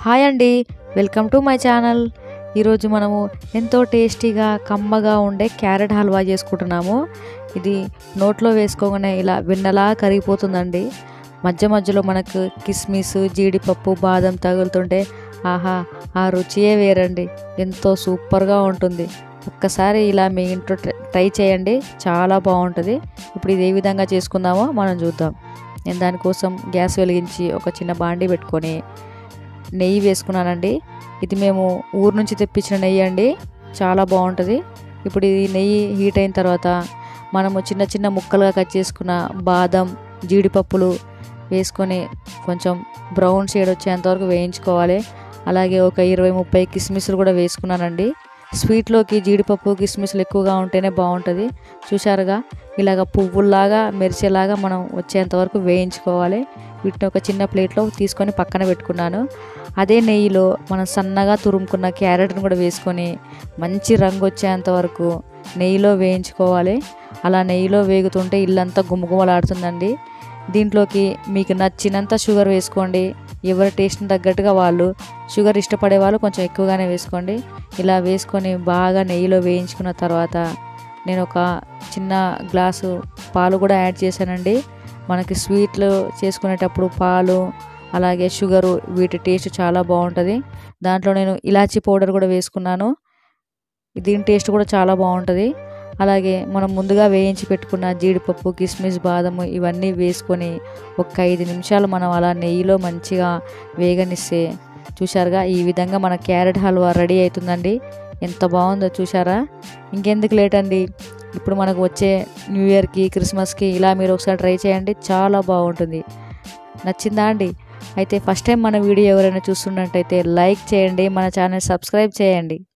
hi అండి welcome to my channel ఈరోజు మనము ఎంతో టేస్టీగా కమ్మగా ఉండే క్యారెట్ హల్వా చేసుకుంటున్నాము ఇది నోట్లో వేసుకోగానే ఇలా వెన్నలా కరిగిపోతుందండి మధ్య మధ్యలో మనకు కిస్మిస్ జీడిపప్పు బాదం తగులుతుంటే ఆహా ఆ రుచియే వేరండి ఎంతో సూపర్గా ఉంటుంది ఒక్కసారి ఇలా మీ ఇంట్లో ట్రై- ట్రై చేయండి చాలా బాగుంటుంది ఇప్పుడు ఇది ఏ విధంగా చేసుకుందామో మనం చూద్దాం నేను దానికోసం గ్యాస్ వెలిగించి ఒక చిన్న బాండి పెట్టుకొని నెయ్యి వేసుకున్నానండి ఇది మేము ఊరు నుంచి తెప్పించిన నెయ్యి అండి చాలా బాగుంటుంది ఇప్పుడు ఇది నెయ్యి హీట్ అయిన తర్వాత మనము చిన్న చిన్న ముక్కలుగా కట్ చేసుకున్న బాదం జీడిపప్పులు వేసుకొని కొంచెం బ్రౌన్ షేడ్ వచ్చేంత వరకు వేయించుకోవాలి అలాగే ఒక ఇరవై ముప్పై కిస్మిస్లు కూడా వేసుకున్నానండి స్వీట్లోకి జీడిపప్పు కిస్మిస్లు ఎక్కువగా ఉంటేనే బాగుంటుంది చూశారుగా ఇలాగ పువ్వుల్లాగా మెరిసేలాగా మనం వచ్చేంత వరకు వేయించుకోవాలి వీటిని ఒక చిన్న ప్లేట్లో తీసుకొని పక్కన పెట్టుకున్నాను అదే నెయ్యిలో మనం సన్నగా తురుముకున్న క్యారెట్ని కూడా వేసుకొని మంచి రంగు వచ్చేంత వరకు నెయ్యిలో వేయించుకోవాలి అలా నెయ్యిలో వేగుతుంటే ఇల్లంతా గుమగుమలాడుతుందండి దీంట్లోకి మీకు నచ్చినంత షుగర్ వేసుకోండి ఎవరి టేస్ట్ని తగ్గట్టుగా వాళ్ళు షుగర్ ఇష్టపడే వాళ్ళు కొంచెం ఎక్కువగానే వేసుకోండి ఇలా వేసుకొని బాగా నెయ్యిలో వేయించుకున్న తర్వాత నేను ఒక చిన్న గ్లాసు పాలు కూడా యాడ్ చేశానండి మనకి స్వీట్లు చేసుకునేటప్పుడు పాలు అలాగే షుగరు వీటి టేస్ట్ చాలా బాగుంటుంది దాంట్లో నేను ఇలాచీ పౌడర్ కూడా వేసుకున్నాను దీని టేస్ట్ కూడా చాలా బాగుంటుంది అలాగే మనం ముందుగా వేయించి పెట్టుకున్న జీడిపప్పు కిస్మిస్ బాదము ఇవన్నీ వేసుకొని ఒక ఐదు నిమిషాలు మనం అలా నెయ్యిలో మంచిగా వేగనిస్తే చూశారుగా ఈ విధంగా మన క్యారెట్ హల్వా రెడీ అవుతుందండి ఎంత బాగుందో చూసారా ఇంకెందుకు లేట్ అండి ఇప్పుడు మనకు వచ్చే న్యూ ఇయర్కి క్రిస్మస్కి ఇలా మీరు ఒకసారి ట్రై చేయండి చాలా బాగుంటుంది నచ్చిందా అండి అయితే ఫస్ట్ టైం మన వీడియో ఎవరైనా చూస్తున్నట్టయితే లైక్ చేయండి మన ఛానల్ సబ్స్క్రైబ్ చేయండి